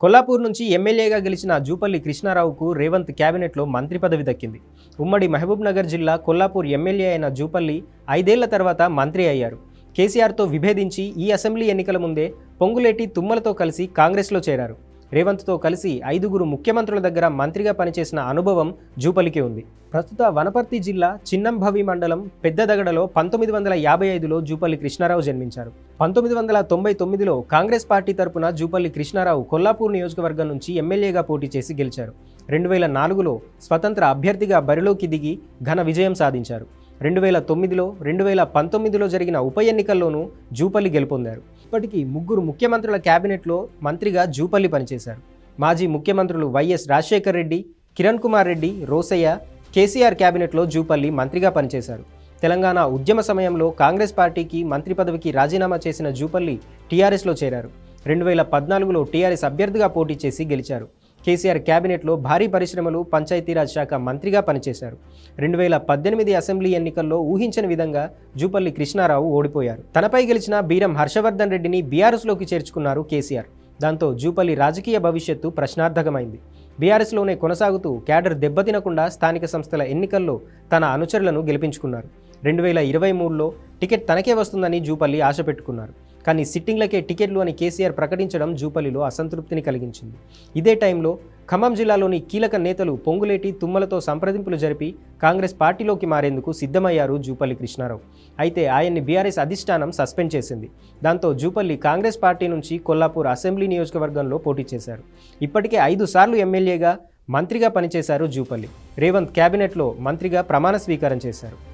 కొల్లాపూర్ నుంచి ఎమ్మెల్యేగా గెలిచిన జూపల్లి కృష్ణారావుకు రేవంత్ కేబినెట్లో మంత్రి పదవి దక్కింది ఉమ్మడి మహబూబ్ నగర్ జిల్లా కొల్లాపూర్ ఎమ్మెల్యే అయిన జూపల్లి ఐదేళ్ల తర్వాత మంత్రి అయ్యారు కేసీఆర్తో విభేదించి ఈ అసెంబ్లీ ఎన్నికల ముందే పొంగులేటి తుమ్మలతో కలిసి కాంగ్రెస్లో చేరారు రేవంత్తో కలిసి ఐదుగురు ముఖ్యమంత్రుల దగ్గర మంత్రిగా పనిచేసిన అనుభవం జూపల్లికి ఉంది ప్రస్తుత వనపర్తి జిల్లా చిన్నంభవి మండలం పెద్దదగడలో పంతొమ్మిది వందల యాభై ఐదులో జూపల్లి కృష్ణారావు జన్మించారు పంతొమ్మిది వందల తొంభై తొమ్మిదిలో కాంగ్రెస్ పార్టీ తరపున జూపల్లి కృష్ణారావు కొల్లాపూర్ నియోజకవర్గం నుంచి ఎమ్మెల్యేగా పోటీ చేసి గెలిచారు రెండు వేల నాలుగులో స్వతంత్ర అభ్యర్థిగా బరిలోకి దిగి ఘన విజయం సాధించారు రెండు వేల తొమ్మిదిలో రెండు వేల పంతొమ్మిదిలో జరిగిన ఉప ఎన్నికల్లోనూ జూపల్లి గెలుపొందారు ఇప్పటికీ ముగ్గురు ముఖ్యమంత్రుల కేబినెట్లో మంత్రిగా జూపల్లి పనిచేశారు మాజీ ముఖ్యమంత్రులు వైఎస్ రాజశేఖర్ రెడ్డి కిరణ్ కుమార్ రెడ్డి రోసయ్య కేసీఆర్ కేబినెట్లో జూపల్లి మంత్రిగా పనిచేశారు తెలంగాణ ఉద్యమ సమయంలో కాంగ్రెస్ పార్టీకి మంత్రి పదవికి రాజీనామా చేసిన జూపల్లి టీఆర్ఎస్లో చేరారు రెండు వేల పద్నాలుగులో టీఆర్ఎస్ అభ్యర్థిగా పోటీ చేసి గెలిచారు కేసీఆర్ కేబినెట్లో భారీ పరిశ్రమలు పంచాయతీరాజ్ శాఖ మంత్రిగా పనిచేశారు రెండు వేల పద్దెనిమిది అసెంబ్లీ ఎన్నికల్లో ఊహించని విధంగా జూపల్లి కృష్ణారావు ఓడిపోయారు తనపై గెలిచిన బీరం హర్షవర్ధన్ రెడ్డిని బీఆర్ఎస్లోకి చేర్చుకున్నారు కేసీఆర్ దాంతో జూపల్లి రాజకీయ భవిష్యత్తు ప్రశ్నార్థకమైంది బీఆర్ఎస్లోనే కొనసాగుతూ క్యాడర్ దెబ్బతినకుండా స్థానిక సంస్థల ఎన్నికల్లో తన అనుచరులను గెలిపించుకున్నారు రెండు వేల ఇరవై మూడులో టికెట్ తనకే వస్తుందని జూపల్లి ఆశ పెట్టుకున్నారు కానీ సిట్టింగ్లకే టికెట్లు అని కేసీఆర్ ప్రకటించడం జూపల్లిలో అసంతృప్తిని కలిగించింది ఇదే టైంలో ఖమ్మం జిల్లాలోని కీలక నేతలు పొంగులేటి తుమ్మలతో సంప్రదింపులు జరిపి కాంగ్రెస్ పార్టీలోకి మారేందుకు సిద్ధమయ్యారు జూపల్లి కృష్ణారావు అయితే ఆయన్ని బీఆర్ఎస్ అధిష్టానం సస్పెండ్ చేసింది దాంతో జూపల్లి కాంగ్రెస్ పార్టీ నుంచి కొల్లాపూర్ అసెంబ్లీ నియోజకవర్గంలో పోటీ చేశారు ఇప్పటికే ఐదు సార్లు ఎమ్మెల్యేగా మంత్రిగా పనిచేశారు జూపల్లి రేవంత్ కేబినెట్లో మంత్రిగా ప్రమాణ స్వీకారం చేశారు